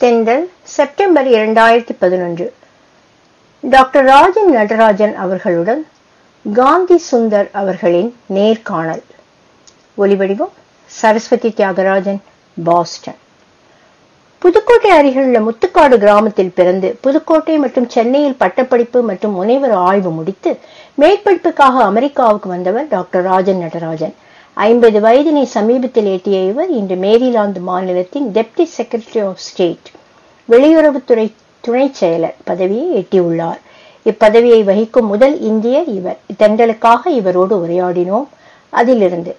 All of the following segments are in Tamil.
தென்றல் செப்டம்பர் இரண்டாயிரத்தி பதினொன்று டாக்டர் ராஜன் நடராஜன் அவர்களுடன் காந்தி சுந்தர் அவர்களின் நேர்காணல் ஒலிவடிவம் சரஸ்வதி தியாகராஜன் பாஸ்டன் புதுக்கோட்டை அருகிலுள்ள முத்துக்காடு கிராமத்தில் பிறந்து புதுக்கோட்டை மற்றும் சென்னையில் பட்டப்படிப்பு மற்றும் முனைவர் ஆய்வு முடித்து மேற்படிப்புக்காக அமெரிக்காவுக்கு வந்தவர் டாக்டர் ராஜன் நடராஜன் ஐம்பது வயதினை சமீபத்தில் எட்டிய இவர் இன்று மேரிலாந்து மாநிலத்தின் டெப்டி செக்ரட்டரி ஆஃப் ஸ்டேட் வெளியுறவுத்துறை துணை செயலர் பதவியை எட்டியுள்ளார் இப்பதவியை வகிக்கும் முதல் இந்தியர் இவர் தென்றலுக்காக இவரோடு உரையாடினோம் அதிலிருந்து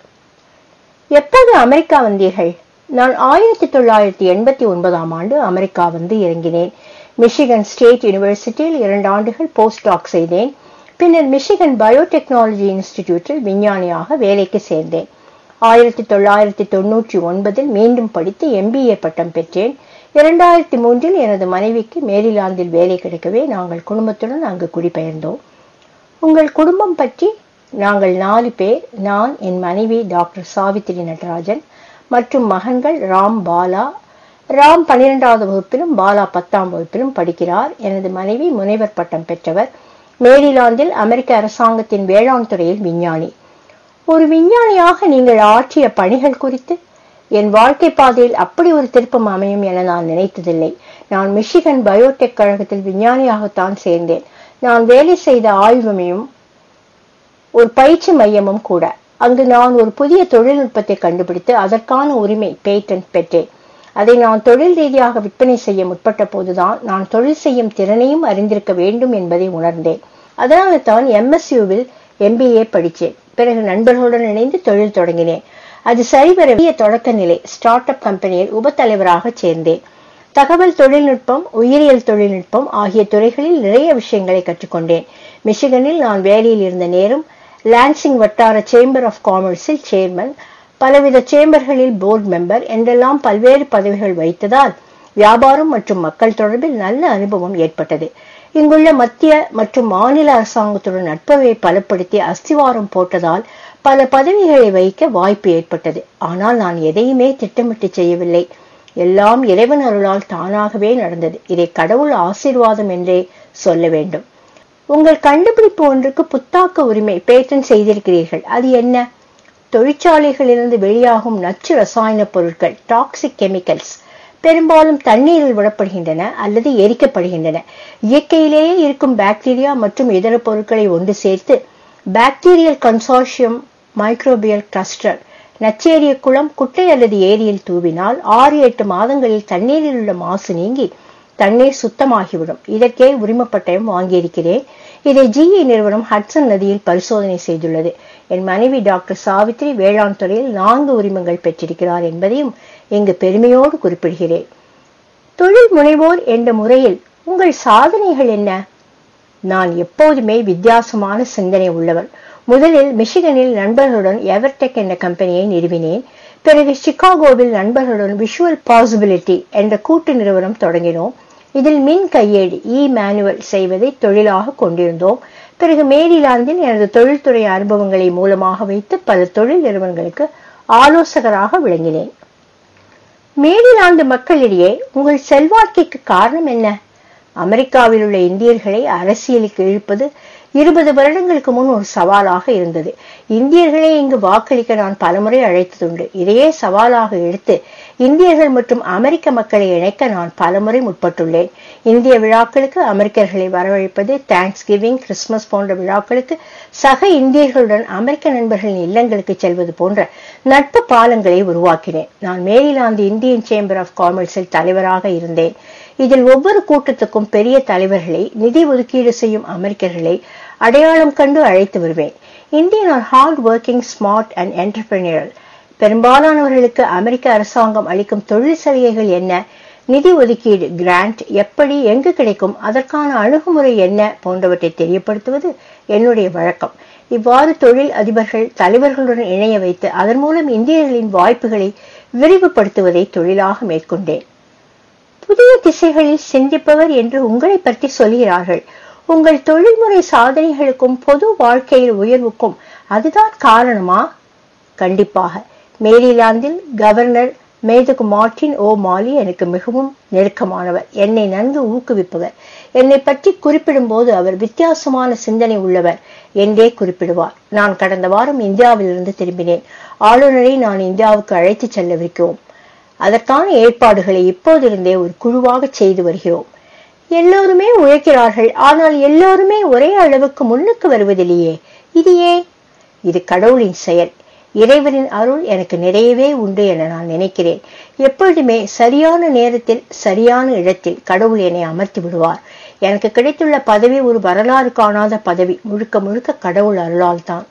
எப்போது அமெரிக்கா வந்தீர்கள் நான் ஆயிரத்தி தொள்ளாயிரத்தி எண்பத்தி ஒன்பதாம் ஆண்டு அமெரிக்கா வந்து இறங்கினேன் மிஷிகன் ஸ்டேட் யூனிவர்சிட்டியில் இரண்டு ஆண்டுகள் போஸ்ட் டாக் செய்தேன் பின்னர் மிஷிகன் பயோடெக்னாலஜி இன்ஸ்டிடியூட்டில் விஞ்ஞானியாக வேலைக்கு சேர்ந்தேன் ஆயிரத்தி தொள்ளாயிரத்தி தொன்னூற்றி ஒன்பதில் மீண்டும் படித்து எம்பிஏ பட்டம் பெற்றேன் இரண்டாயிரத்தி மூன்றில் எனது மனைவிக்கு மேரிலாந்தில் வேலை கிடைக்கவே நாங்கள் குடும்பத்துடன் அங்கு குடிபெயர்ந்தோம் உங்கள் குடும்பம் பற்றி நாங்கள் நாலு பேர் நான் என் மனைவி டாக்டர் சாவித்திரி நடராஜன் மற்றும் மகன்கள் ராம் பாலா ராம் பன்னிரெண்டாவது வகுப்பிலும் பாலா பத்தாம் வகுப்பிலும் படிக்கிறார் எனது மனைவி முனைவர் பட்டம் பெற்றவர் மேரிலாந்தில் அமெரிக்க அரசாங்கத்தின் வேளாண் துறையில் விஞ்ஞானி ஒரு விஞ்ஞானியாக நீங்கள் ஆற்றிய பணிகள் குறித்து என் வாழ்க்கை பாதையில் அப்படி ஒரு திருப்பம் அமையும் என நான் நினைத்ததில்லை நான் மிஷிகன் பயோடெக் கழகத்தில் விஞ்ஞானியாகத்தான் சேர்ந்தேன் நான் வேலை செய்த ஆய்வுமையும் ஒரு பயிற்சி மையமும் கூட அங்கு நான் ஒரு புதிய தொழில்நுட்பத்தை கண்டுபிடித்து அதற்கான உரிமை பேட்டன்ட் பெற்றேன் அதை நான் தொழில் ரீதியாக விற்பனை செய்ய முற்பட்ட போதுதான் நான் தொழில் செய்யும் திறனையும் அறிந்திருக்க வேண்டும் என்பதை உணர்ந்தேன் அதனால தான் எம்எஸ்யூவில் எம்பிஏ படித்தேன் பிறகு நண்பர்களுடன் இணைந்து தொழில் தொடங்கினேன் அது சரிவர தொடக்க நிலை ஸ்டார்ட் அப் கம்பெனியில் உபத்தலைவராக சேர்ந்தேன் தகவல் தொழில்நுட்பம் உயிரியல் தொழில்நுட்பம் ஆகிய துறைகளில் நிறைய விஷயங்களை கற்றுக்கொண்டேன் மிஷிகனில் நான் வேலையில் இருந்த நேரம் லான்சிங் வட்டார சேம்பர் ஆஃப் காமர்ஸில் சேர்மன் பலவித சேம்பர்களில் போர்டு மெம்பர் என்றெல்லாம் பல்வேறு பதவிகள் வைத்ததால் வியாபாரம் மற்றும் மக்கள் தொடர்பில் நல்ல அனுபவம் ஏற்பட்டது இங்குள்ள மத்திய மற்றும் மாநில அரசாங்கத்துடன் நட்புறவை பலப்படுத்தி அஸ்திவாரம் போட்டதால் பல பதவிகளை வைக்க வாய்ப்பு ஏற்பட்டது ஆனால் நான் எதையுமே திட்டமிட்டு செய்யவில்லை எல்லாம் இறைவன் அருளால் தானாகவே நடந்தது இதை கடவுள் ஆசீர்வாதம் என்றே சொல்ல வேண்டும் உங்கள் கண்டுபிடிப்பு ஒன்றுக்கு புத்தாக்க உரிமை பேட்டன் செய்திருக்கிறீர்கள் அது என்ன தொழிற்சாலைகளிலிருந்து வெளியாகும் நச்சு ரசாயன பொருட்கள் டாக்ஸிக் கெமிக்கல்ஸ் பெரும்பாலும் தண்ணீரில் விடப்படுகின்றன அல்லது எரிக்கப்படுகின்றன இயற்கையிலேயே இருக்கும் பாக்டீரியா மற்றும் இதர பொருட்களை ஒன்று சேர்த்து பாக்டீரியல் கன்சார்ஷியம் மைக்ரோபியல் கிளஸ்டர் நச்சேரிய குளம் குட்டை அல்லது ஏரியில் தூவினால் ஆறு எட்டு மாதங்களில் தண்ணீரில் உள்ள மாசு நீங்கி தண்ணீர் சுத்தமாகிவிடும் இதற்கே உரிமப்பட்டயம் வாங்கியிருக்கிறேன் இதை ஜிஇ நிறுவனம் ஹட்சன் நதியில் பரிசோதனை செய்துள்ளது என் மனைவி டாக்டர் சாவித்ரி வேளாண் துறையில் நான்கு உரிமங்கள் பெற்றிருக்கிறார் என்பதையும் இங்கு பெருமையோடு குறிப்பிடுகிறேன் தொழில் முனைவோர் என்ற முறையில் உங்கள் சாதனைகள் என்ன நான் எப்போதுமே வித்தியாசமான சிந்தனை உள்ளவர் முதலில் மிஷிகனில் நண்பர்களுடன் எவர்டெக் என்ற கம்பெனியை நிறுவினேன் பிறகு சிகாகோவில் நண்பர்களுடன் விஷுவல் பாசிபிலிட்டி என்ற கூட்டு நிறுவனம் தொடங்கினோம் இதில் மின் கையேடு இ மேனுவல் செய்வதை தொழிலாக கொண்டிருந்தோம் பிறகு மேரிலாந்தில் எனது தொழில்துறை அனுபவங்களை மூலமாக வைத்து பல தொழில் நிறுவனங்களுக்கு ஆலோசகராக விளங்கினேன் மேரிலாந்து மக்களிடையே உங்கள் செல்வாக்கிற்கு காரணம் என்ன அமெரிக்காவில் உள்ள இந்தியர்களை அரசியலுக்கு இழுப்பது இருபது வருடங்களுக்கு முன் ஒரு சவாலாக இருந்தது இந்தியர்களே இங்கு வாக்களிக்க நான் பலமுறை அழைத்ததுண்டு இதையே சவாலாக எடுத்து இந்தியர்கள் மற்றும் அமெரிக்க மக்களை இணைக்க நான் பலமுறை முற்பட்டுள்ளேன் இந்திய விழாக்களுக்கு அமெரிக்கர்களை வரவழைப்பது தேங்க்ஸ் கிவிங் கிறிஸ்துமஸ் போன்ற விழாக்களுக்கு சக இந்தியர்களுடன் அமெரிக்க நண்பர்களின் இல்லங்களுக்கு செல்வது போன்ற நட்பு பாலங்களை உருவாக்கினேன் நான் மேரிலாந்து இந்தியன் சேம்பர் ஆஃப் காமர்ஸில் தலைவராக இருந்தேன் இதில் ஒவ்வொரு கூட்டத்துக்கும் பெரிய தலைவர்களை நிதி ஒதுக்கீடு செய்யும் அமெரிக்கர்களை அடையாளம் கண்டு அழைத்து வருவேன் Indian are hard working smart and entrepreneurial பெரும்பாலானவர்களுக்கு அமெரிக்க அரசாங்கம் அளிக்கும் தொழில் சலுகைகள் என்ன நிதி ஒதுக்கீடு கிராண்ட் எப்படி எங்கு கிடைக்கும் அதற்கான அணுகுமுறை என்ன போன்றவற்றை தெரியப்படுத்துவது என்னுடைய வழக்கம் இவ்வாறு தொழில் அதிபர்கள் தலைவர்களுடன் இணைய வைத்து அதன் மூலம் இந்தியர்களின் வாய்ப்புகளை விரிவுபடுத்துவதை தொழிலாக மேற்கொண்டேன் புதிய திசைகளில் சிந்திப்பவர் என்று உங்களை பற்றி சொல்கிறார்கள் உங்கள் தொழில்முறை சாதனைகளுக்கும் பொது வாழ்க்கையில் உயர்வுக்கும் அதுதான் காரணமா கண்டிப்பாக மேரிலாந்தில் கவர்னர் மேதகு மார்டின் ஓ மாலி எனக்கு மிகவும் நெருக்கமானவர் என்னை நன்கு ஊக்குவிப்பவர் என்னை பற்றி குறிப்பிடும்போது அவர் வித்தியாசமான சிந்தனை உள்ளவர் என்றே குறிப்பிடுவார் நான் கடந்த வாரம் இந்தியாவிலிருந்து திரும்பினேன் ஆளுநரை நான் இந்தியாவுக்கு அழைத்து செல்லவிருக்கிறோம் அதற்கான ஏற்பாடுகளை இப்போதிருந்தே ஒரு குழுவாக செய்து வருகிறோம் எல்லோருமே உழைக்கிறார்கள் ஆனால் எல்லோருமே ஒரே அளவுக்கு முன்னுக்கு வருவதில்லையே இது ஏன் இது கடவுளின் செயல் இறைவனின் அருள் எனக்கு நிறையவே உண்டு என நான் நினைக்கிறேன் எப்பொழுதுமே சரியான நேரத்தில் சரியான இடத்தில் கடவுள் என்னை அமர்த்தி விடுவார் எனக்கு கிடைத்துள்ள பதவி ஒரு வரலாறு காணாத பதவி முழுக்க முழுக்க கடவுள் அருளால் தான்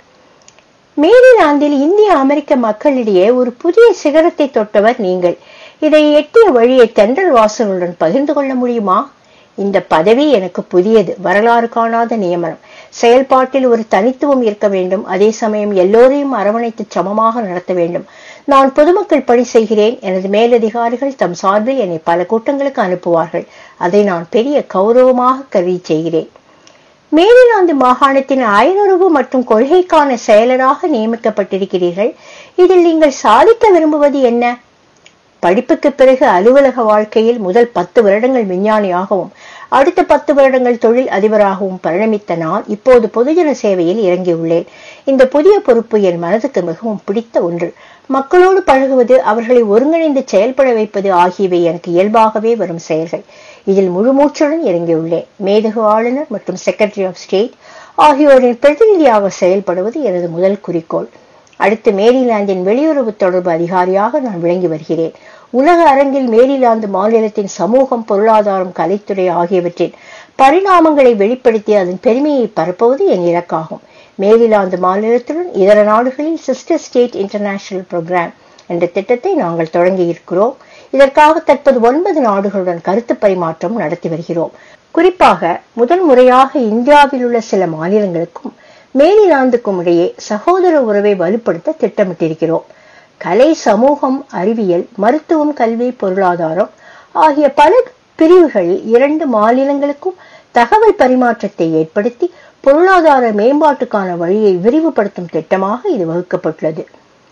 மேரிலாந்தில் இந்திய அமெரிக்க மக்களிடையே ஒரு புதிய சிகரத்தை தொட்டவர் நீங்கள் இதை எட்டிய வழியை தென்றல் வாசலுடன் பகிர்ந்து கொள்ள முடியுமா இந்த பதவி எனக்கு புதியது வரலாறு காணாத நியமனம் செயல்பாட்டில் ஒரு தனித்துவம் இருக்க வேண்டும் அதே சமயம் எல்லோரையும் அரவணைத்து சமமாக நடத்த வேண்டும் நான் பொதுமக்கள் பணி செய்கிறேன் எனது மேலதிகாரிகள் தம் சார்பில் என்னை பல கூட்டங்களுக்கு அனுப்புவார்கள் அதை நான் பெரிய கௌரவமாக கருதி செய்கிறேன் மேரிலாந்து மாகாணத்தின் அயலுறவு மற்றும் கொள்கைக்கான செயலராக நியமிக்கப்பட்டிருக்கிறீர்கள் இதில் நீங்கள் சாதிக்க விரும்புவது என்ன படிப்புக்கு பிறகு அலுவலக வாழ்க்கையில் முதல் பத்து வருடங்கள் விஞ்ஞானியாகவும் அடுத்த பத்து வருடங்கள் தொழில் அதிபராகவும் பரிணமித்த நான் இப்போது பொதுஜன சேவையில் இறங்கியுள்ளேன் இந்த புதிய பொறுப்பு என் மனதுக்கு மிகவும் பிடித்த ஒன்று மக்களோடு பழகுவது அவர்களை ஒருங்கிணைந்து செயல்பட வைப்பது ஆகியவை எனக்கு இயல்பாகவே வரும் செயல்கள் இதில் முழுமூச்சுடன் இறங்கியுள்ளேன் மேதகு ஆளுநர் மற்றும் செக்ரட்டரி ஆஃப் ஸ்டேட் ஆகியோரின் பிரதிநிதியாக செயல்படுவது எனது முதல் குறிக்கோள் அடுத்து மேரிலாந்தின் வெளியுறவு தொடர்பு அதிகாரியாக நான் விளங்கி வருகிறேன் உலக அரங்கில் மேரிலாந்து மாநிலத்தின் சமூகம் பொருளாதாரம் கலைத்துறை ஆகியவற்றின் பரிணாமங்களை வெளிப்படுத்தி அதன் பெருமையை பரப்புவது என் இலக்காகும் மேரிலாந்து மாநிலத்துடன் இதர நாடுகளில் சிஸ்டர் ஸ்டேட் இன்டர்நேஷனல் புரோகிராம் என்ற திட்டத்தை நாங்கள் தொடங்கி இருக்கிறோம் இதற்காக தற்போது ஒன்பது நாடுகளுடன் கருத்து பரிமாற்றம் நடத்தி வருகிறோம் குறிப்பாக முதல் முறையாக இந்தியாவில் உள்ள சில மாநிலங்களுக்கும் மேரிலாந்துக்கும் இடையே சகோதர உறவை வலுப்படுத்த திட்டமிட்டிருக்கிறோம் கலை சமூகம் அறிவியல் மருத்துவம் கல்வி பொருளாதாரம் ஆகிய பல பிரிவுகளில் இரண்டு மாநிலங்களுக்கும் தகவல் பரிமாற்றத்தை ஏற்படுத்தி பொருளாதார மேம்பாட்டுக்கான வழியை விரிவுபடுத்தும் திட்டமாக இது வகுக்கப்பட்டுள்ளது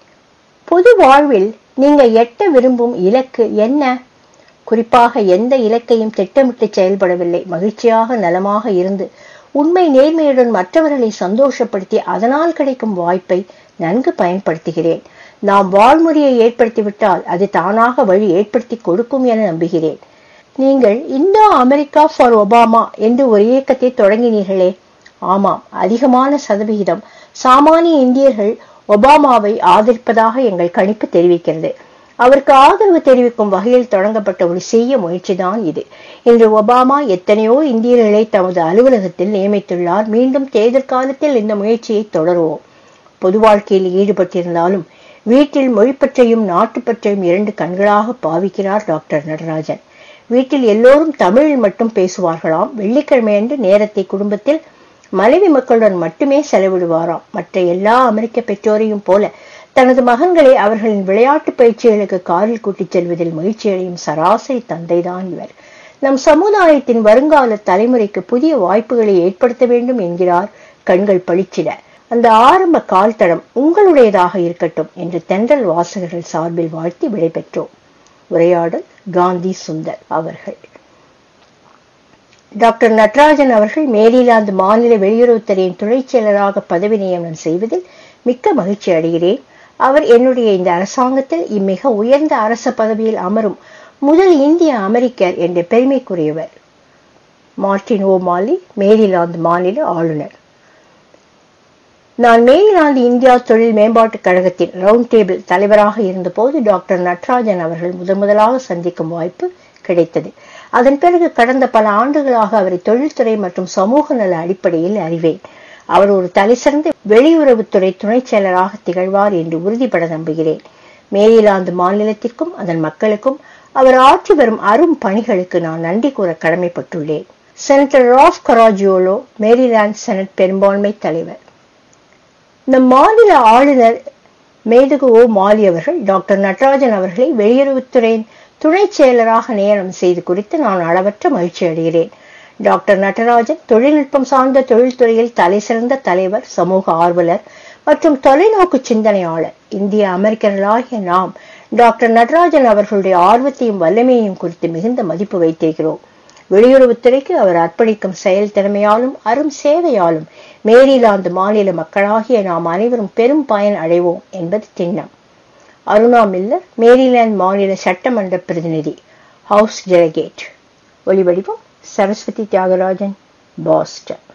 பொது வாழ்வில் நீங்க எட்ட விரும்பும் இலக்கு என்ன குறிப்பாக எந்த இலக்கையும் திட்டமிட்டு செயல்படவில்லை மகிழ்ச்சியாக நலமாக இருந்து உண்மை நேர்மையுடன் மற்றவர்களை சந்தோஷப்படுத்தி அதனால் கிடைக்கும் வாய்ப்பை நன்கு பயன்படுத்துகிறேன் நாம் வாழ்முறையை ஏற்படுத்திவிட்டால் அது தானாக வழி ஏற்படுத்தி கொடுக்கும் என நம்புகிறேன் நீங்கள் இந்தோ அமெரிக்கா ஃபார் ஒபாமா என்று ஒரு இயக்கத்தை தொடங்கினீர்களே ஆமாம் அதிகமான சதவிகிதம் சாமானிய இந்தியர்கள் ஒபாமாவை ஆதரிப்பதாக எங்கள் கணிப்பு தெரிவிக்கிறது அவருக்கு ஆதரவு தெரிவிக்கும் வகையில் தொடங்கப்பட்ட ஒரு செய்ய முயற்சிதான் இது இன்று ஒபாமா எத்தனையோ இந்தியர்களை தமது அலுவலகத்தில் நியமித்துள்ளார் மீண்டும் தேர்தல் காலத்தில் இந்த முயற்சியை தொடருவோம் பொது வாழ்க்கையில் ஈடுபட்டிருந்தாலும் வீட்டில் மொழிப்பற்றையும் நாட்டுப்பற்றையும் இரண்டு கண்களாக பாவிக்கிறார் டாக்டர் நடராஜன் வீட்டில் எல்லோரும் தமிழில் மட்டும் பேசுவார்களாம் வெள்ளிக்கிழமையன்று நேரத்தை குடும்பத்தில் மனைவி மக்களுடன் மட்டுமே செலவிடுவாராம் மற்ற எல்லா அமெரிக்க பெற்றோரையும் போல தனது மகன்களை அவர்களின் விளையாட்டு பயிற்சிகளுக்கு காரில் கூட்டிச் செல்வதில் மகிழ்ச்சியடையும் சராசரி தந்தைதான் இவர் நம் சமுதாயத்தின் வருங்கால தலைமுறைக்கு புதிய வாய்ப்புகளை ஏற்படுத்த வேண்டும் என்கிறார் கண்கள் பளிச்சிட அந்த ஆரம்ப கால் தடம் உங்களுடையதாக இருக்கட்டும் என்று தென்றல் வாசகர்கள் சார்பில் வாழ்த்தி விடைபெற்றோம் உரையாடல் காந்தி சுந்தர் அவர்கள் டாக்டர் நட்ராஜன் அவர்கள் மேரிலாந்து மாநில வெளியுறவுத்துறையின் துணை செயலராக பதவி நியமனம் செய்வதில் மிக்க மகிழ்ச்சி அடைகிறேன் அவர் என்னுடைய இந்த அரசாங்கத்தில் இம்மிக உயர்ந்த அரச பதவியில் அமரும் முதல் இந்திய அமெரிக்கர் என்ற பெருமைக்குரியவர் மார்டின் ஓ மாலி மேரிலாந்து மாநில ஆளுநர் நான் மேரிலாந்து இந்தியா தொழில் மேம்பாட்டுக் கழகத்தின் ரவுண்ட் டேபிள் தலைவராக இருந்தபோது டாக்டர் நட்ராஜன் அவர்கள் முதன் முதலாக சந்திக்கும் வாய்ப்பு கிடைத்தது அதன் பிறகு கடந்த பல ஆண்டுகளாக அவரை தொழில்துறை மற்றும் சமூக நல அடிப்படையில் அறிவேன் அவர் ஒரு தலைசிறந்த வெளியுறவுத்துறை துணை செயலராக திகழ்வார் என்று உறுதிபட நம்புகிறேன் மேரிலாந்து மாநிலத்திற்கும் அதன் மக்களுக்கும் அவர் ஆற்றி வரும் அரும் பணிகளுக்கு நான் நன்றி கூற கடமைப்பட்டுள்ளேன் senator Rob Garagiola Maryland senate பெரும்பான்மை தலைவர் நம் மாநில ஆளுநர் மேதகு ஓ மாலி அவர்கள் டாக்டர் நடராஜன் அவர்களை வெளியுறவுத்துறையின் துணை செயலராக நியமனம் செய்து குறித்து நான் அளவற்ற மகிழ்ச்சி அடைகிறேன் டாக்டர் நடராஜன் தொழில்நுட்பம் சார்ந்த தொழில்துறையில் தலை சிறந்த தலைவர் சமூக ஆர்வலர் மற்றும் தொலைநோக்கு சிந்தனையாளர் இந்திய அமெரிக்கர்களாகிய நாம் டாக்டர் நடராஜன் அவர்களுடைய ஆர்வத்தையும் வல்லமையையும் குறித்து மிகுந்த மதிப்பு வைத்திருக்கிறோம் வெளியுறவுத்துறைக்கு அவர் அர்ப்பணிக்கும் செயல் திறமையாலும் அரும் சேவையாலும் மேரிலாந்து மாநில மக்களாகிய நாம் அனைவரும் பெரும் பயன் அடைவோம் என்பது திண்ணம் அருணா மில்லர் மேரிலாந்து மாநில சட்டமன்ற பிரதிநிதி ஹவுஸ் டெலிகேட் ஒலிவடிவம் சரஸ்வதி தியாகராஜன் பாஸ்டன்